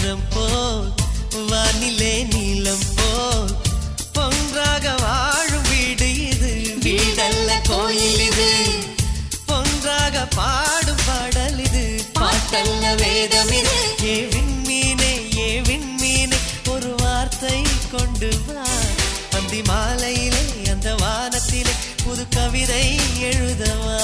வானம் போல் வானிலே நீலம் போல் ஒன்றாக வாழும் வீடு இது வீடல்ல கோயில் இது ஒன்றாக பாடும் பாடல் இது பாட்டல்ல வேதம் இது ஏ விண்மீனே ஏ விண்மீனே ஒரு வார்த்தை கொண்டு வா அந்தி மாலையிலே அந்த வானத்திலே புது கவிதை எழுதவா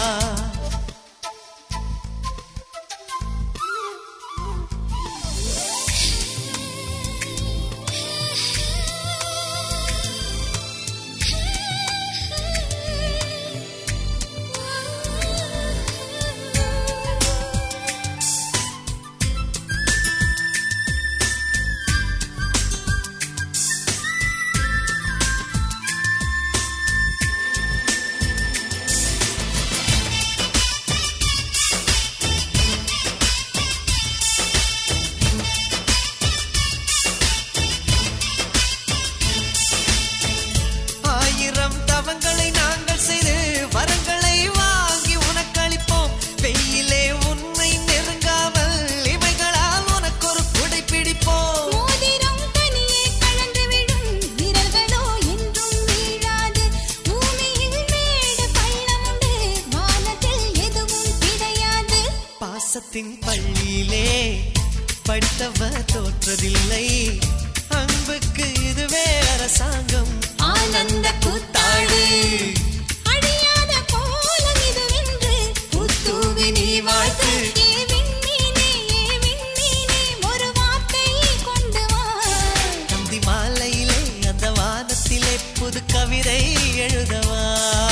ஆயிரம் தவங்களை நாங்கள் செய்து வரங்களை வாங்கி உனக்களிப்போம் வெயிலே உன்னை நெருங்காமல் இமைகளால் உனக்கு ஒரு குடை பிடிப்போம் மோதிரம் தனியே கலந்து விடும் விரல்களோ என்றும் வீழாது பூமியில் மேடு பள்ளம் உண்டு வானத்தில் எதுவும் கிடையாது பாசத்தின் பள்ளியிலே படித்தவர் தோற்றதில்லை அன்புக்கு இதுவே அரசாங்கம் ஆனந்த கூத்தாடு அழியாத கோலம் இதுவென்று புத்தூவி நீ வாழ்த்து ஏ விண்மீனே ஏ விண்மீனே ஒரு வார்த்தை கொண்டு வா தந்தி மாலையிலே அந்த வானத்திலே புது கவிதை எழுதவா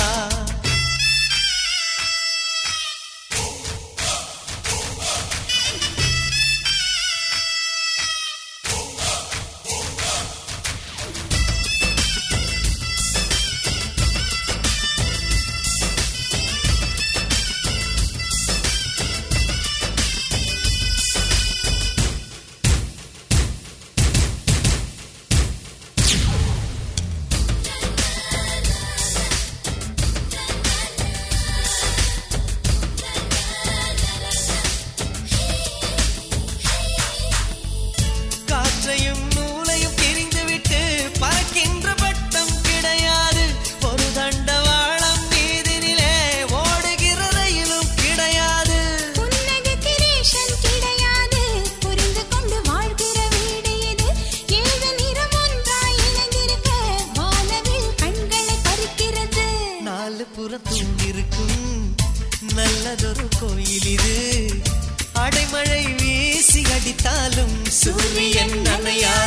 காற்றையும் நூலையும் பிரிந்துவிட்டு பறக்கின்ற பட்டம் கிடையாது ஒரு தண்டவாளம் மீதினிலே ஓடுகிற ரயிலும் கிடையாது புன்னகைக்கு ரேஷன் கிடையாது புரிந்து கொண்டு வாழ்கிற வீடு இது ஏழு நிறம் ஒன்றாய் இணைந்திருக்க வானவில் கண்களை பறிக்கிறது நாலு புறம் தூங்கிருக்கும் நல்லதொரு கோயில் இது அடைமழை வீசி அடித்தாலும் சூரியன் நனையா